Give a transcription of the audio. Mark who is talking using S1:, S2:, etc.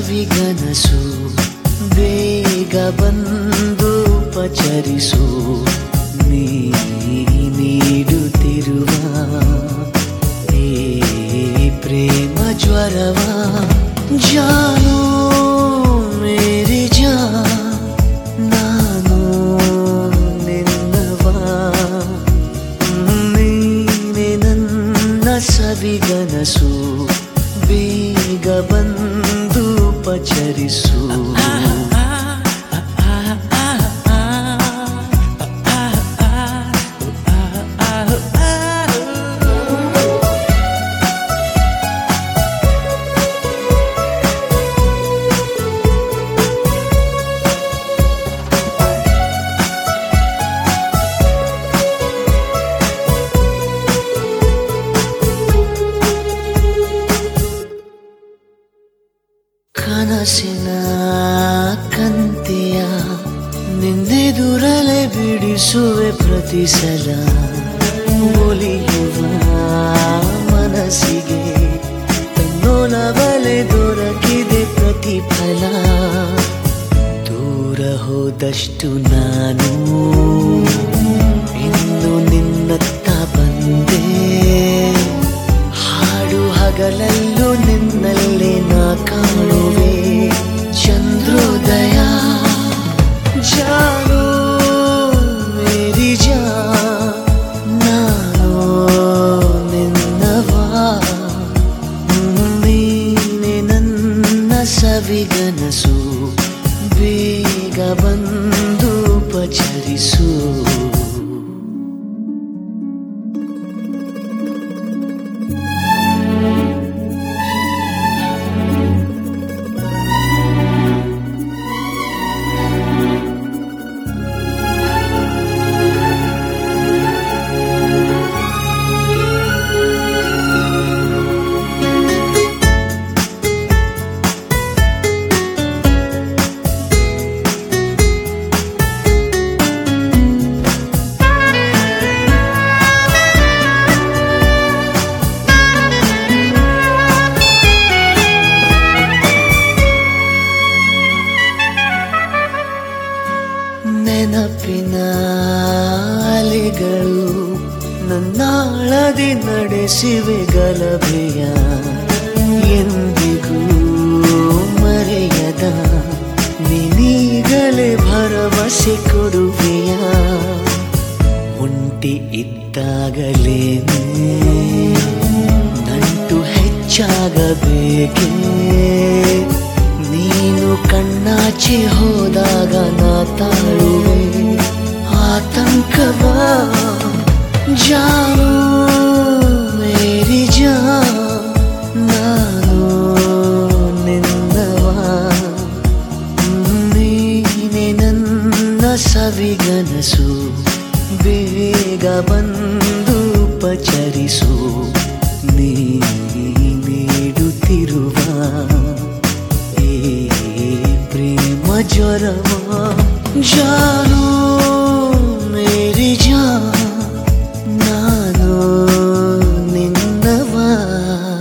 S1: ಸವಿಗನಸು ಬೇಗ ಬಂದು ಪಚರಿಸು ನೀ ನೀಡುತ್ತಿರುವ ಈ ಪ್ರೇಮ ಜ್ವರವ ಜಾನು ಮೇರಿ ಜಾ ನಾನು ನಿನ್ನವ ನೀನೆ ನನ್ನ ಸವಿಗನಸು ಬೇಗ ಬಂದು ಪಚರಿಸು ಕನಸಿನ ಕಂತೆಯ ನಿನ್ನೆದುರಲೆ ಬಿಡಿಸುವೆ ಪ್ರತಿ ಸಲ ಒಲಿಯುವ ಮನಸ್ಸಿಗೆ ತನ್ನೋಲವಲೆ ದೊರಕಿದೆ ಪ್ರತಿಫಲ ದೂರ ಹೋದಷ್ಟು ನಾನು ಇನ್ನು ನಿನ್ನತ್ತ ಬಂದೆ ಹಾಡು ಹಗಲಲ್ಲೂ ನಿನ್ನಲ್ಲೇ ನಾ ಕಾಣುವೆ ಚಂದ್ರೋದಯ ಜಾನು ಮೇರಿ ಜಾ ನಾನು ನಿನ್ನವಾ ನೀನೆ ನನ್ನ ಸವಿಗನಸು ಬೇಗ ಬಂದು ಪಚರಿಸು ನೆನಪಿನ ಅಲೆಗಳು ನನ್ನಾಳದಿ ನಡೆಸಿವೆ ಗಲಭೆಯ ಎಂದಿಗೂ ಮರೆಯದ ನಿನೀಗಲೇ ಭರವಸೆ ಕೊಡುವೆಯ ಒಂಟಿ ಇದ್ದಾಗಲೇನೆ ನಂಟು ಹೆಚ್ಚಾಗಬೇಕೇ ನೀನು ಕಣ್ಣಾಚೆ ಹೋದಾಗ ನಾ ತಾಳುವೆ ಆತಂಕವ ಜಾನು ಮೇರಿ ಜಾ ನಾನು ನಿನ್ನವ ನೀನೆ ನನ್ನ ಸವಿಗನಸು ಬೇಗ ಬಂದು ಪಚರಿಸು ನೀ ನೀಡುತ್ತಿರುವ ಈ ಪ್ರೇಮ ಜ್ವರವ ಜಾನು ಮೇರಿ ಜಾ ನಾನು ನಿನ್ನವಾ